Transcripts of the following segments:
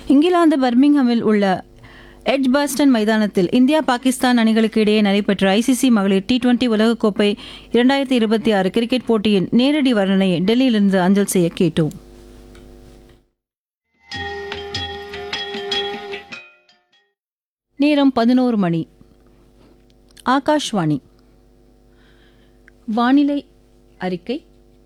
இங்கிலாந்து பர்மிங்ஹாமில் உள்ள எட்ஜ்பாஸ்டன் மைதானத்தில் இந்தியா பாகிஸ்தான் அணிகளுக்கு இடையே நடைபெற்ற ஐசிசி மகளிர் டி டுவெண்டி உலகக்கோப்பை இரண்டாயிரத்தி இருபத்தி ஆறு கிரிக்கெட் போட்டியின் நேரடி வர்ணனையை டெல்லியிலிருந்து அஞ்சல் செய்ய கேட்டோம் நேரம் பதினோரு மணி ஆகாஷ்வாணி வானிலை அறிக்கை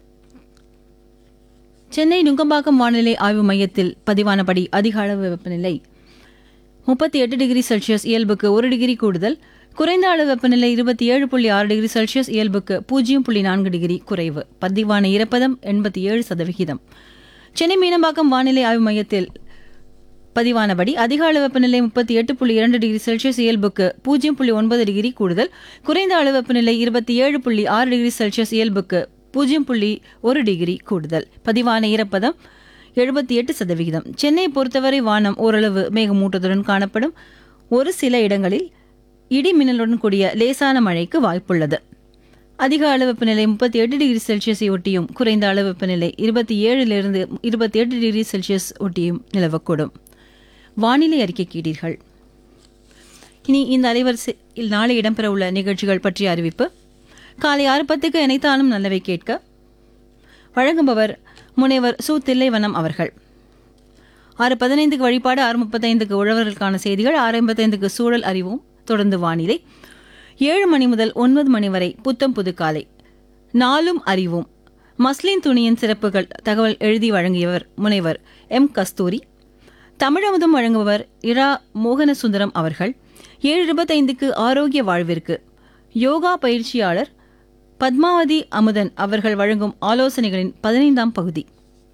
சென்னை நுங்கம்பாக்கம் வானிலை ஆய்வு மையத்தில் பதிவானபடி அதிக அளவு வெப்பநிலை முப்பத்தி எட்டு டிகிரி செல்சியஸ் இயல்புக்கு ஒரு டிகிரி கூடுதல் குறைந்த அளவு வெப்பநிலை இருபத்தி ஏழு புள்ளி ஆறு டிகிரி செல்சியஸ் இயல்புக்கு பூஜ்ஜியம் புள்ளி நான்கு டிகிரி குறைவு பதிவான ஈரப்பதம் எண்பத்தி ஏழு சதவிகிதம் சென்னை மீனம்பாக்கம் வானிலை ஆய்வு மையத்தில் பதிவானபடி அதிக அளவு வெப்பநிலை முப்பத்தி எட்டு புள்ளி இரண்டு டிகிரி செல்சியஸ் இயல்புக்கு பூஜ்ஜியம் புள்ளி ஒன்பது டிகிரி கூடுதல் குறைந்த அளவு வெப்பநிலை இருபத்தி ஏழு புள்ளி ஆறு டிகிரி செல்சியஸ் இயல்புக்கு பூஜ்ஜியம் புள்ளி ஒரு டிகிரி கூடுதல் பதிவான ஈரப்பதம் எழுபத்தி எட்டு சதவிகிதம் சென்னை பொறுத்தவரை வானம் ஓரளவு மேகமூட்டத்துடன் காணப்படும் ஒரு சில இடங்களில் இடி மின்னலுடன் கூடிய லேசான மழைக்கு வாய்ப்புள்ளது அதிக அளவு வெப்பநிலை முப்பத்தி எட்டு டிகிரி செல்சியஸை ஒட்டியும் குறைந்த அளவு வெப்பநிலை இருபத்தி ஏழிலிருந்து இருபத்தி எட்டு டிகிரி செல்சியஸ் ஒட்டியும் நிலவக்கூடும் வானிலை அறிக்கை கேட்டீர்கள் இனி இந்த அலைவரிசையில் நாளை இடம்பெறவுள்ள நிகழ்ச்சிகள் பற்றிய அறிவிப்பு காலை ஆறு பத்துக்கு இணைத்தானும் நல்லவை கேட்க வழங்குபவர் முனைவர் சு தில்லைவனம் அவர்கள் ஆறு பதினைந்துக்கு வழிபாடு ஆறு முப்பத்தைந்துக்கு உழவர்களுக்கான செய்திகள் ஆறு ஐம்பத்தைந்துக்கு சூழல் அறிவோம் தொடர்ந்து வானிலை ஏழு மணி முதல் ஒன்பது மணி வரை புத்தம் புது காலை நாளும் அறிவோம் மஸ்லின் துணியின் சிறப்புகள் தகவல் எழுதி வழங்கியவர் முனைவர் எம் கஸ்தூரி தமிழமுதம் வழங்குபவர் இரா மோகனசுந்தரம் அவர்கள் ஏழு இருபத்தைந்துக்கு ஆரோக்கிய வாழ்விற்கு யோகா பயிற்சியாளர் பத்மாவதி அமுதன் அவர்கள் வழங்கும் ஆலோசனைகளின் பதினைந்தாம் பகுதி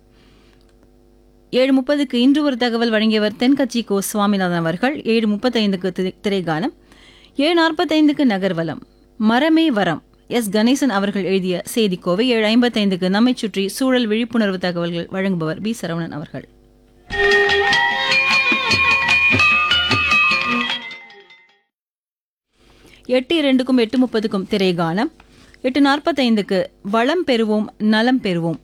ஏழு முப்பதுக்கு இன்று ஒரு தகவல் வழங்கியவர் தென்கட்சி கோ சுவாமிநாதன் அவர்கள் ஏழு முப்பத்தைந்துக்கு திரை- திரைகானம் ஏழு நாற்பத்தைந்துக்கு நகர்வலம் மரமே வரம் எஸ் கணேசன் அவர்கள் எழுதிய செய்திக்கோவை ஏழு ஐம்பத்தைந்துக்கு நம்மை சுற்றி சூழல் விழிப்புணர்வு தகவல்கள் வழங்குபவர் பி சரவணன் அவர்கள் எட்டு இரண்டுக்கும் எட்டு முப்பதுக்கும் திரைகானம் எட்டு நாற்பத்தைந்துக்கு வளம் பெறுவோம் நலம் பெறுவோம்